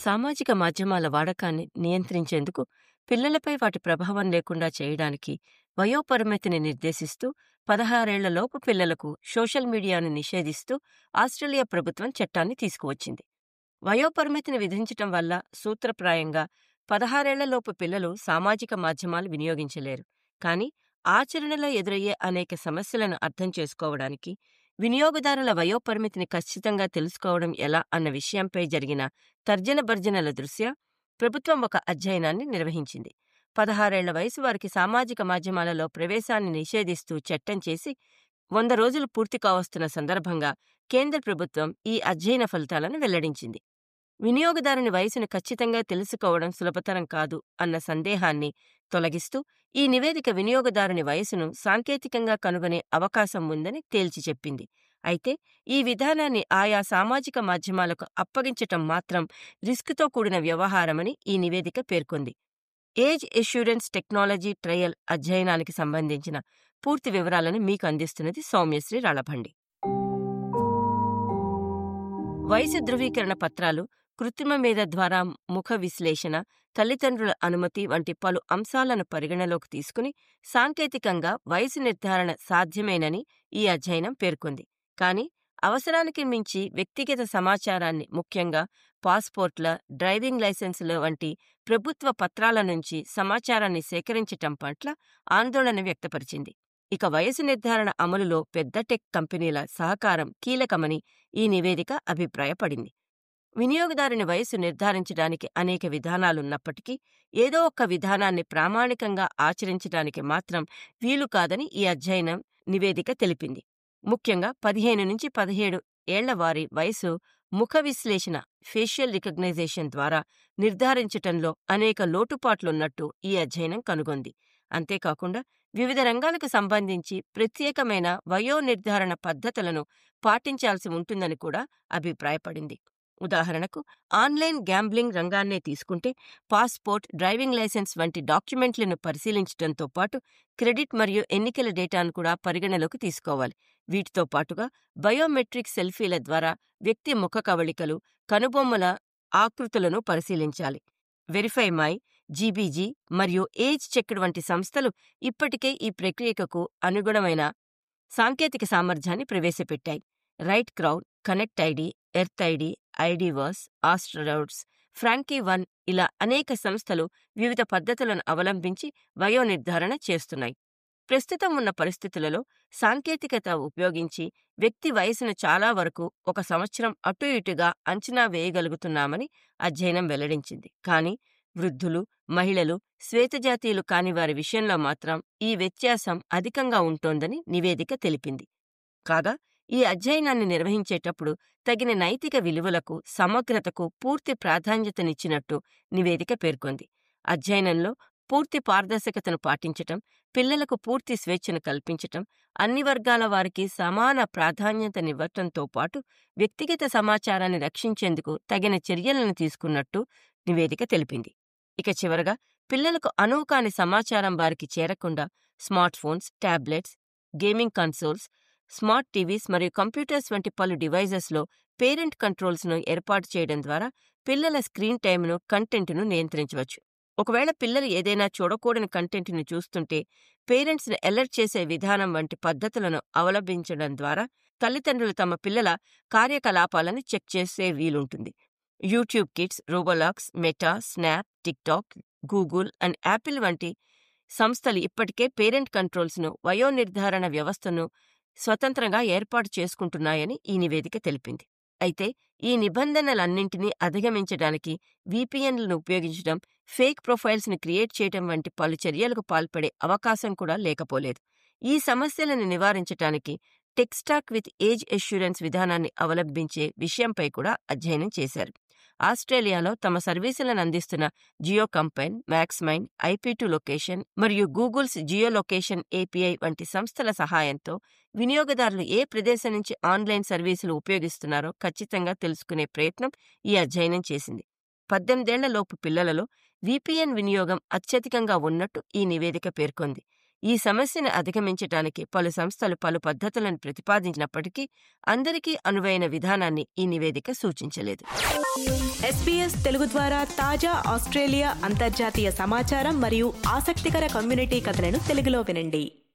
సామాజిక మాధ్యమాల వాడకాన్ని నియంత్రించేందుకు పిల్లలపై వాటి ప్రభావం లేకుండా చేయడానికి వయోపరిమితిని నిర్దేశిస్తూ పదహారేళ్లలోపు పిల్లలకు సోషల్ మీడియాను నిషేధిస్తూ ఆస్ట్రేలియా ప్రభుత్వం చట్టాన్ని తీసుకువచ్చింది వయోపరిమితిని విధించటం వల్ల సూత్రప్రాయంగా పదహారేళ్లలోపు పిల్లలు సామాజిక మాధ్యమాలు వినియోగించలేరు కానీ ఆచరణలో ఎదురయ్యే అనేక సమస్యలను అర్థం చేసుకోవడానికి వినియోగదారుల వయోపరిమితిని ఖచ్చితంగా తెలుసుకోవడం ఎలా అన్న విషయంపై జరిగిన తర్జన భర్జనల దృష్ట్యా ప్రభుత్వం ఒక అధ్యయనాన్ని నిర్వహించింది పదహారేళ్ల వయసు వారికి సామాజిక మాధ్యమాలలో ప్రవేశాన్ని నిషేధిస్తూ చట్టం చేసి వంద రోజులు పూర్తి కావస్తున్న సందర్భంగా కేంద్ర ప్రభుత్వం ఈ అధ్యయన ఫలితాలను వెల్లడించింది వినియోగదారుని వయసును ఖచ్చితంగా తెలుసుకోవడం సులభతరం కాదు అన్న సందేహాన్ని తొలగిస్తూ ఈ నివేదిక వినియోగదారుని వయసును సాంకేతికంగా కనుగొనే అవకాశం ఉందని తేల్చి చెప్పింది అయితే ఈ విధానాన్ని ఆయా సామాజిక మాధ్యమాలకు అప్పగించటం మాత్రం రిస్క్తో కూడిన వ్యవహారమని ఈ నివేదిక పేర్కొంది ఏజ్ ఎష్యూరెన్స్ టెక్నాలజీ ట్రయల్ అధ్యయనానికి సంబంధించిన పూర్తి వివరాలను మీకు అందిస్తున్నది సౌమ్యశ్రీ రాళభండి వయసు ధృవీకరణ పత్రాలు కృత్రిమ మేధ ద్వారా ముఖ విశ్లేషణ తల్లిదండ్రుల అనుమతి వంటి పలు అంశాలను పరిగణలోకి తీసుకుని సాంకేతికంగా వయసు నిర్ధారణ సాధ్యమేనని ఈ అధ్యయనం పేర్కొంది కానీ అవసరానికి మించి వ్యక్తిగత సమాచారాన్ని ముఖ్యంగా పాస్పోర్ట్ల డ్రైవింగ్ లైసెన్సుల వంటి ప్రభుత్వ పత్రాల నుంచి సమాచారాన్ని సేకరించటం పట్ల ఆందోళన వ్యక్తపరిచింది ఇక వయసు నిర్ధారణ అమలులో పెద్ద టెక్ కంపెనీల సహకారం కీలకమని ఈ నివేదిక అభిప్రాయపడింది వినియోగదారుని వయసు నిర్ధారించడానికి అనేక విధానాలున్నప్పటికీ ఏదో ఒక్క విధానాన్ని ప్రామాణికంగా ఆచరించడానికి మాత్రం వీలు కాదని ఈ అధ్యయనం నివేదిక తెలిపింది ముఖ్యంగా పదిహేను నుంచి పదిహేడు ఏళ్ల వారి వయసు ముఖ విశ్లేషణ ఫేషియల్ రికగ్నైజేషన్ ద్వారా నిర్ధారించటంలో అనేక లోటుపాట్లున్నట్టు ఈ అధ్యయనం కనుగొంది అంతేకాకుండా వివిధ రంగాలకు సంబంధించి ప్రత్యేకమైన వయో నిర్ధారణ పద్ధతులను పాటించాల్సి ఉంటుందని కూడా అభిప్రాయపడింది ఉదాహరణకు ఆన్లైన్ గ్యాంబ్లింగ్ రంగాన్నే తీసుకుంటే పాస్పోర్ట్ డ్రైవింగ్ లైసెన్స్ వంటి డాక్యుమెంట్లను పరిశీలించడంతో పాటు క్రెడిట్ మరియు ఎన్నికల డేటాను కూడా పరిగణలోకి తీసుకోవాలి వీటితో పాటుగా బయోమెట్రిక్ సెల్ఫీల ద్వారా వ్యక్తి ముఖ కవళికలు కనుబొమ్మల ఆకృతులను పరిశీలించాలి వెరిఫై మై జీబీజీ మరియు ఏజ్ చెక్డ్ వంటి సంస్థలు ఇప్పటికే ఈ ప్రక్రియకు అనుగుణమైన సాంకేతిక సామర్థ్యాన్ని ప్రవేశపెట్టాయి Right Crowd Connect ID Earth ID IDVerse Austroads Frankie One ఇలా అనేక సంస్థలు వివిధ పద్ధతులను అవలంబించి వయో నిర్ధారణ చేస్తున్నాయి ప్రస్తుతం ఉన్న పరిస్థితులలో సాంకేతికత ఉపయోగించి వ్యక్తి వయసును చాలా వరకు ఒక సంవత్సరం అటు ఇటుగా అంచనా వేయగలుగుతున్నామని అధ్యయనం వెల్లడించింది కానీ వృద్ధులు మహిళలు శ్వేతజాతీయులు కాని వారి విషయంలో మాత్రం ఈ వ్యత్యాసం అధికంగా ఉంటోందని నివేదిక తెలిపింది కాగా ఈ అధ్యయనాన్ని నిర్వహించేటప్పుడు తగిన నైతిక విలువలకు సమగ్రతకు పూర్తి ప్రాధాన్యతనిచ్చినట్టు నివేదిక పేర్కొంది అధ్యయనంలో పూర్తి పారదర్శకతను పాటించటం పిల్లలకు పూర్తి స్వేచ్ఛను కల్పించటం అన్ని వర్గాల వారికి సమాన ప్రాధాన్యతనివ్వటంతో పాటు వ్యక్తిగత సమాచారాన్ని రక్షించేందుకు తగిన చర్యలను తీసుకున్నట్టు నివేదిక తెలిపింది ఇక చివరగా పిల్లలకు అనువు కాని సమాచారం వారికి చేరకుండా smart phones tablets gaming consoles smart TVs మరియు కంప్యూటర్స్ వంటి పలు డివైజెస్లో పేరెంట్ కంట్రోల్స్ను ఏర్పాటు చేయడం ద్వారా పిల్లల స్క్రీన్ టైంను కంటెంట్ను నియంత్రించవచ్చు ఒకవేళ పిల్లలు ఏదైనా చూడకూడని కంటెంట్ను చూస్తుంటే పేరెంట్స్ను అలర్ట్ చేసే విధానం వంటి పద్ధతులను అవలంబించడం ద్వారా తల్లిదండ్రులు తమ పిల్లల కార్యకలాపాలను చెక్ చేసే వీలుంటుంది YouTube Kids Roblox Meta Snap TikTok Google and Apple వంటి సంస్థలు ఇప్పటికే పేరెంట్ కంట్రోల్స్ను వయో నిర్ధారణ వ్యవస్థను స్వతంత్రంగా ఏర్పాటు చేసుకుంటున్నాయని ఈ నివేదిక తెలిపింది అయితే ఈ నిబంధనలన్నింటినీ అధిగమించడానికి వీపీఎన్లను ఉపయోగించడం ఫేక్ ప్రొఫైల్స్ను క్రియేట్ చేయడం వంటి పలు చర్యలకు పాల్పడే అవకాశం కూడా లేకపోలేదు ఈ సమస్యలను నివారించటానికి టెక్స్టాక్ విత్ ఏజ్ ఎష్యూరెన్స్ విధానాన్ని అవలంబించే విషయంపై కూడా అధ్యయనం చేశారు ఆస్ట్రేలియాలో తమ సర్వీసులను అందిస్తున్న Geo Comply MaxMind IP2 location మరియు గూగుల్స్ జియో లొకేషన్ ఏపీఐ వంటి సంస్థల సహాయంతో వినియోగదారులు ఏ ప్రదేశం నుంచి ఆన్లైన్ సర్వీసులు ఉపయోగిస్తున్నారో ఖచ్చితంగా తెలుసుకునే ప్రయత్నం ఈ అధ్యయనం చేసింది పద్దెనిమిదేళ్ల లోపు పిల్లలలో వీపీఎన్ వినియోగం అత్యధికంగా ఉన్నట్టు ఈ నివేదిక పేర్కొంది ఈ సమస్యను అధిగమించటానికి పలు సంస్థలు పలు పద్ధతులను ప్రతిపాదించినప్పటికీ అందరికీ అనువైన విధానాన్ని ఈ నివేదిక సూచించలేదు ఎస్పీఎస్ తెలుగు ద్వారా తాజా ఆస్ట్రేలియా అంతర్జాతీయ సమాచారం మరియు ఆసక్తికర కమ్యూనిటీ కథలను తెలుగులో వినండి